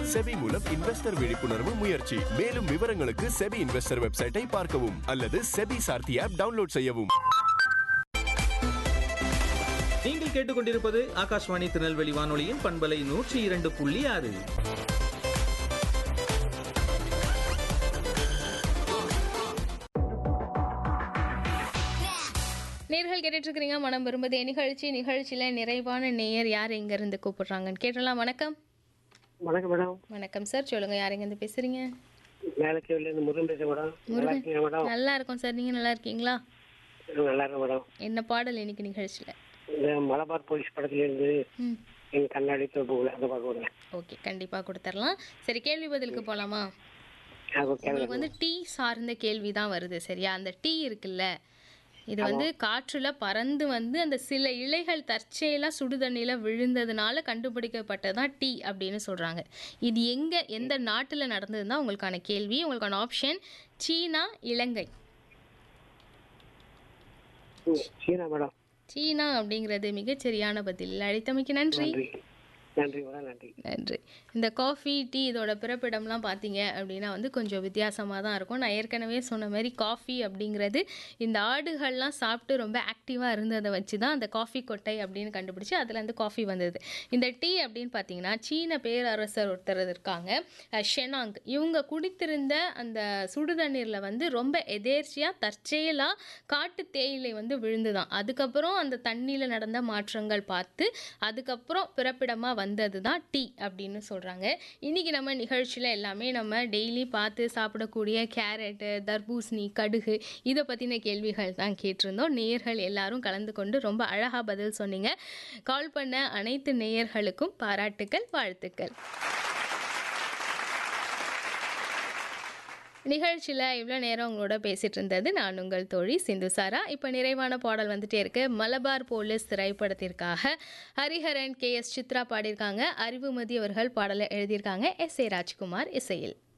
SEBI மூலம் investor விழிப்புணர்வு முயற்சி மேலும் விவரங்களுக்கு செபி இன்வெஸ்டர் வெப்சைட்டை பார்க்கவும் அல்லது செபி சார்த்தி ஆப் டவுன்லோட் செய்யவும் நீங்கள் கேட்டுக்கொண்டிருப்பது ஆகாஷ்வாணி திருநெல்வேலி வானொலியின் பண்பலை நூற்றி இரண்டு புள்ளி ஆறு நேர்கள் கேட்டுட்டு இருக்கிறீங்க மனம் விரும்புதே நிகழ்ச்சி நிகழ்ச்சியில நிறைவான நேயர் யார் எங்க இருந்து கூப்பிடுறாங்கன்னு கேட்டலாம் வணக்கம் வணக்கம் மேடம் வணக்கம் சார் சொல்லுங்க யார் எங்க இருந்து பேசுறீங்க மேலக்கேவில இருந்து முருகன் பேசுறேன் மேடம் நல்லா இருக்கீங்க மேடம் நல்லா இருக்கோம் சார் நீங்க நல்லா இருக்கீங்களா நல்லா இருக்கேன் மேடம் என்ன பாடல் இன்னைக்கு நிகழ்ச்சியில இந்த மலபார் போலீஸ் படத்துல இருந்து ம் எங்க கண்ணாடி போகல அந்த பாட்டு போடுங்க ஓகே கண்டிப்பா கொடுத்துடலாம் சரி கேள்வி பதிலுக்கு போலாமா அது ஓகே உங்களுக்கு வந்து டீ சார்ந்த கேள்வி தான் வருது சரியா அந்த டீ இருக்குல்ல இது வந்து காற்றுல பறந்து வந்து அந்த சில இலைகள் தற்செயலா சுடுதண்ணில விழுந்ததுனால கண்டுபிடிக்கப்பட்டதான் டீ அப்படின்னு சொல்றாங்க இது எங்க எந்த நாட்டுல நடந்ததுன்னா உங்களுக்கான கேள்வி உங்களுக்கான ஆப்ஷன் சீனா இலங்கை ம், சீனா மேடம் சீனா அப்படிங்கிறது மிகச்சரியான பதில் அழைத்தமைக்கு நன்றி நன்றி நன்றி மேடம் நன்றி நன்றி இந்த காஃபி டீ இதோட பிறப்பிடம்லாம் பார்த்தீங்க அப்படின்னா வந்து கொஞ்சம் வித்தியாசமாக தான் இருக்கும் நான் ஏற்கனவே சொன்ன மாதிரி காஃபி அப்படிங்கிறது இந்த ஆடுகள்லாம் சாப்பிட்டு ரொம்ப ஆக்டிவாக இருந்ததை வச்சு தான் அந்த காஃபி கொட்டை அப்படின்னு கண்டுபிடிச்சி அதுலேருந்து காஃபி வந்தது இந்த டீ அப்படின்னு பார்த்தீங்கன்னா சீன பேரரசர் ஒருத்தர் இருக்காங்க அஹ், ஷெனாங் இவங்க குடித்திருந்த அந்த சுடுதண்ணீரில் வந்து ரொம்ப எதேர்ச்சியாக தற்செயலாக காட்டு தேயிலை வந்து விழுந்துதான் அதுக்கப்புறம் அந்த தண்ணியில் நடந்த மாற்றங்கள் பார்த்து அதுக்கப்புறம் பிறப்பிடமாக வந்தது தான் டீ அப்படின்னு சொல்கிறாங்க இன்றைக்கி நம்ம நிகழ்ச்சியில் எல்லாமே நம்ம டெய்லி பார்த்து சாப்பிடக்கூடிய கேரட்டு தர்பூசணி கடுகு இதை பற்றின கேள்விகள் தான் கேட்டிருந்தோம் நேயர்கள் எல்லாரும் கலந்து கொண்டு ரொம்ப அழகாக பதில் சொன்னீங்க கால் பண்ண அனைத்து நேயர்களுக்கும் பாராட்டுக்கள் வாழ்த்துக்கள் நிகழ்ச்சியில் இவ்வளோ நேரம் உங்களோட பேசிட்டு இருந்தது நான் உங்கள் தோழி சிந்து சாரா இப்போ நிறைவான பாடல் வந்துட்டே இருக்கு மலபார் போலீஸ் திரைப்படத்திற்காக ஹரிஹரன் கே எஸ் சித்ரா பாடியிருக்காங்க அறிவுமதி அவர்கள் பாடலை எழுதியிருக்காங்க எஸ் ஏ ராஜ்குமார் இசையில்